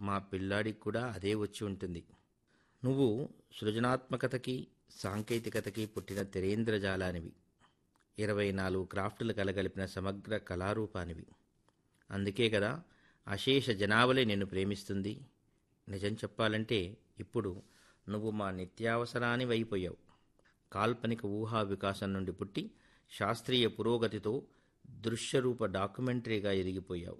మా పిల్లాడికి కూడా అదే వచ్చి ఉంటుంది నువ్వు సృజనాత్మకతకి సాంకేతికతకి పుట్టిన తెరేంద్రజాలానివి ఇరవై నాలుగు క్రాఫ్టులు కలగలిపిన సమగ్ర కళారూపానివి అందుకే కదా అశేష జనావళి నిన్ను ప్రేమిస్తుంది నిజం చెప్పాలంటే ఇప్పుడు నువ్వు మా నిత్యావసరాని అయిపోయావు కాల్పనిక ఊహా వికాసం నుండి పుట్టి శాస్త్రీయ పురోగతితో దృశ్యరూప డాక్యుమెంటరీగా ఎదిగిపోయావు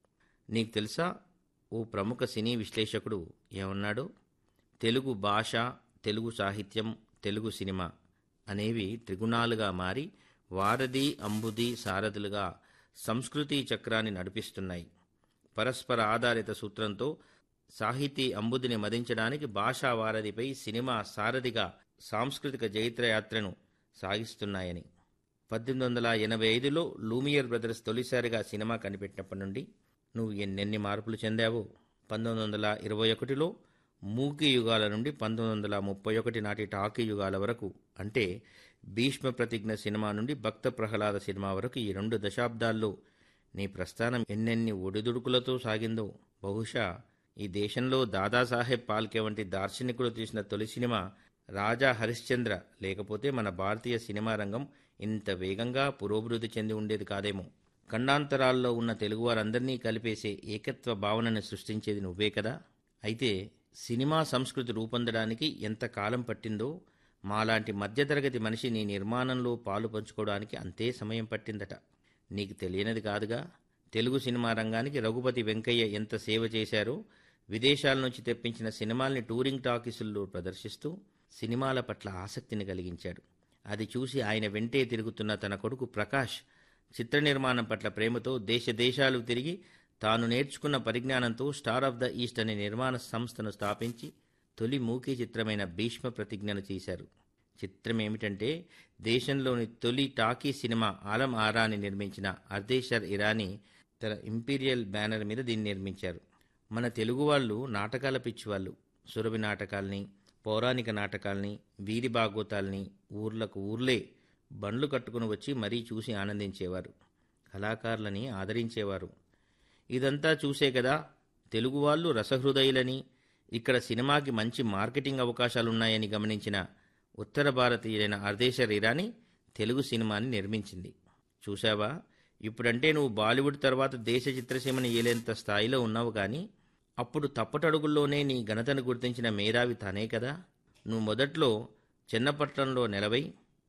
నీకు తెలుసా ఓ ప్రముఖ సినీ విశ్లేషకుడు ఏమన్నాడు తెలుగు భాష తెలుగు సాహిత్యం తెలుగు సినిమా అనేవి త్రిగుణాలుగా మారి వారధి అంబుది సారథులుగా సంస్కృతి చక్రాన్ని నడిపిస్తున్నాయి పరస్పర ఆధారిత సూత్రంతో సాహితీ అంబుదిని మదించడానికి భాషా వారధిపై సినిమా సారథిగా సాంస్కృతిక జైత్రయాత్రను సాగిస్తున్నాయని పద్దెనిమిది వందల ఎనభై ఐదులో లూమియర్ బ్రదర్స్ తొలిసారిగా సినిమా కనిపెట్టినప్పటి నుండి నువ్వు ఎన్నెన్ని మార్పులు చెందావో పంతొమ్మిది వందల ఇరవై ఒకటిలో మూకీ యుగాల నుండి పంతొమ్మిది వందల ముప్పై ఒకటి నాటి టాకీ యుగాల వరకు అంటే భీష్మ ప్రతిజ్ఞ సినిమా నుండి భక్త ప్రహ్లాద సినిమా వరకు ఈ రెండు దశాబ్దాల్లో నీ ప్రస్థానం ఎన్నెన్ని ఒడిదుడుకులతో సాగిందో బహుశా ఈ దేశంలో దాదాసాహెబ్ పాల్కే వంటి దార్శనికుడు తీసిన తొలి సినిమా రాజా హరిశ్చంద్ర లేకపోతే మన భారతీయ సినిమా రంగం ఇంత వేగంగా పురోభివృద్ధి చెంది ఉండేది కాదేమో ఖండాంతరాల్లో ఉన్న తెలుగువారందరినీ కలిపేసే ఏకత్వ భావనను సృష్టించేది నువ్వే కదా అయితే సినిమా సంస్కృతి రూపొందడానికి ఎంత కాలం పట్టిందో మాలాంటి మధ్యతరగతి మనిషి నీ నిర్మాణంలో పాలు పంచుకోవడానికి అంతే సమయం పట్టిందట నీకు తెలియనిది కాదుగా తెలుగు సినిమా రంగానికి రఘుపతి వెంకయ్య ఎంత సేవ చేశారో విదేశాల నుంచి తెప్పించిన సినిమాల్ని టూరింగ్ టాకీసుల్లో ప్రదర్శిస్తూ సినిమాల పట్ల ఆసక్తిని కలిగించాడు అది చూసి ఆయన వెంటే తిరుగుతున్న తన కొడుకు ప్రకాష్ చిత్ర నిర్మాణం పట్ల ప్రేమతో దేశ దేశాలు తిరిగి తాను నేర్చుకున్న పరిజ్ఞానంతో స్టార్ ఆఫ్ ద ఈస్ట్ అనే నిర్మాణ సంస్థను స్థాపించి తొలి మూకీ చిత్రమైన భీష్మ ప్రతిజ్ఞను చేశారు చిత్రం ఏమిటంటే దేశంలోని తొలి టాకీ సినిమా ఆలం ఆరాని నిర్మించిన అర్దేశర్ ఇరానీ తన ఇంపీరియల్ బ్యానర్ మీద దీన్ని నిర్మించారు మన తెలుగు వాళ్ళు నాటకాల పిచ్చివాళ్ళు సురభి నాటకాల్ని పౌరాణిక నాటకాల్ని వీరి బాగోతాల్ని ఊర్లకు ఊర్లే బండ్లు కట్టుకుని వచ్చి మరీ చూసి ఆనందించేవారు కళాకారులని ఆదరించేవారు ఇదంతా చూసే కదా తెలుగు వాళ్ళు రసహృదయులని ఇక్కడ సినిమాకి మంచి మార్కెటింగ్ అవకాశాలున్నాయని గమనించిన ఉత్తర భారతీయులైన అర్దేశర్ ఇరానీ తెలుగు సినిమాని నిర్మించింది చూశావా ఇప్పుడంటే నువ్వు బాలీవుడ్ తర్వాత దేశ చిత్రసీమని ఏలేంత స్థాయిలో ఉన్నావు కానీ అప్పుడు తప్పటడుగుల్లోనే నీ ఘనతను గుర్తించిన మేధావి తనే కదా నువ్వు మొదట్లో చిన్నపట్నంలో నెలవై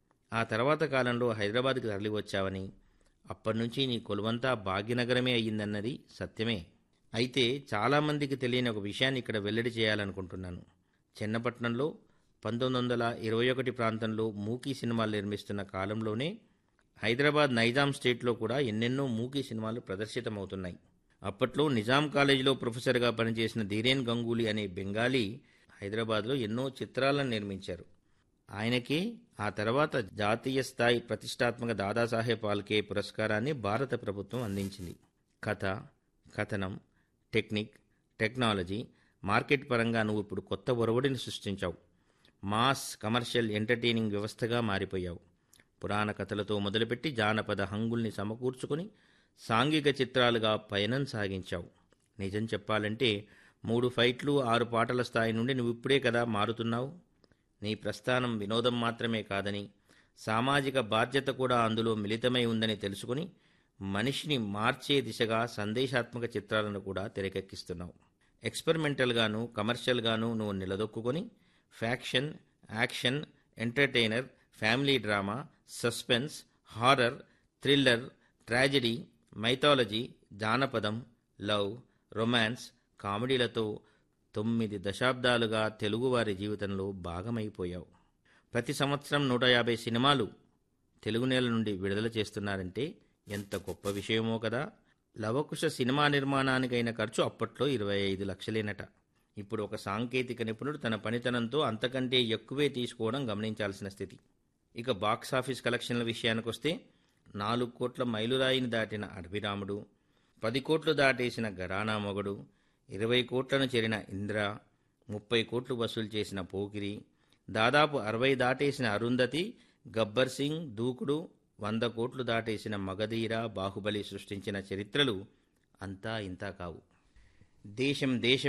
ఆ తర్వాత కాలంలో హైదరాబాద్కి తరలి వచ్చావని అప్పటినుంచి నీ కొలువంతా భాగ్యనగరమే అయ్యిందన్నది సత్యమే అయితే చాలామందికి తెలియని ఒక విషయాన్ని ఇక్కడ వెల్లడి చేయాలనుకుంటున్నాను చిన్నపట్నంలో పంతొమ్మిది వందల ఇరవై ఒకటి ప్రాంతంలో మూకీ సినిమాలు నిర్మిస్తున్న కాలంలోనే హైదరాబాద్ నైజాం స్టేట్లో కూడా ఎన్నెన్నో మూకీ సినిమాలు ప్రదర్శితమవుతున్నాయి అప్పట్లో నిజాం కాలేజీలో ప్రొఫెసర్గా పనిచేసిన ధీరేన్ గంగూలీ అనే బెంగాలీ హైదరాబాద్లో ఎన్నో చిత్రాలను నిర్మించారు ఆయనకి ఆ తర్వాత జాతీయ స్థాయి ప్రతిష్టాత్మక దాదాసాహెబ్ పాల్కే పురస్కారాన్ని భారత ప్రభుత్వం అందించింది కథ కథనం టెక్నిక్ టెక్నాలజీ మార్కెట్ పరంగా నువ్వు ఇప్పుడు కొత్త ఒరవడిని సృష్టించావు మాస్ కమర్షియల్ ఎంటర్టైనింగ్ వ్యవస్థగా మారిపోయావు పురాణ కథలతో మొదలుపెట్టి జానపద హంగుల్ని సమకూర్చుకొని సాంఘిక చిత్రాలుగా పయనం సాగించావు నిజం చెప్పాలంటే మూడు ఫైట్లు ఆరు పాటల స్థాయి నుండి నువ్వు ఇప్పుడే కదా మారుతున్నావు నీ ప్రస్థానం వినోదం మాత్రమే కాదని సామాజిక బాధ్యత కూడా అందులో మిళితమై ఉందని తెలుసుకుని మనిషిని మార్చే దిశగా సందేశాత్మక చిత్రాలను కూడా తెరకెక్కిస్తున్నావు ఎక్స్పెరిమెంటల్గాను కమర్షియల్గాను నువ్వు నిలదొక్కుని faction action entertainer family drama suspense horror thriller tragedy mythology జానపదం లవ్ రొమాన్స్ కామెడీలతో తొమ్మిది దశాబ్దాలుగా తెలుగువారి జీవితంలో భాగమైపోయావు ప్రతి సంవత్సరం నూట యాభై సినిమాలు తెలుగు నేల నుండి విడుదల చేస్తున్నారంటే ఎంత గొప్ప విషయమో కదా లవకుశ సినిమా నిర్మాణానికైన ఖర్చు అప్పట్లో ఇరవై ఐదు లక్షలేనట ఇప్పుడు ఒక సాంకేతిక నిపుణుడు తన పనితనంతో అంతకంటే ఎక్కువే తీసుకోవడం గమనించాల్సిన స్థితి ఇక బాక్సాఫీస్ కలెక్షన్ల విషయానికొస్తే నాలుగు కోట్ల మైలురాయిని దాటిన అడవిరాముడు పది కోట్లు దాటేసిన గరానా మొగడు ఇరవై కోట్లను చేరిన ఇంద్ర ముప్పై కోట్లు వసూలు చేసిన పోకిరి దాదాపు అరవై దాటేసిన అరుంధతి గబ్బర్ సింగ్ దూకుడు వంద కోట్లు దాటేసిన మగధీర బాహుబలి సృష్టించిన చరిత్రలు అంతా ఇంతా కావు దేశం దేశం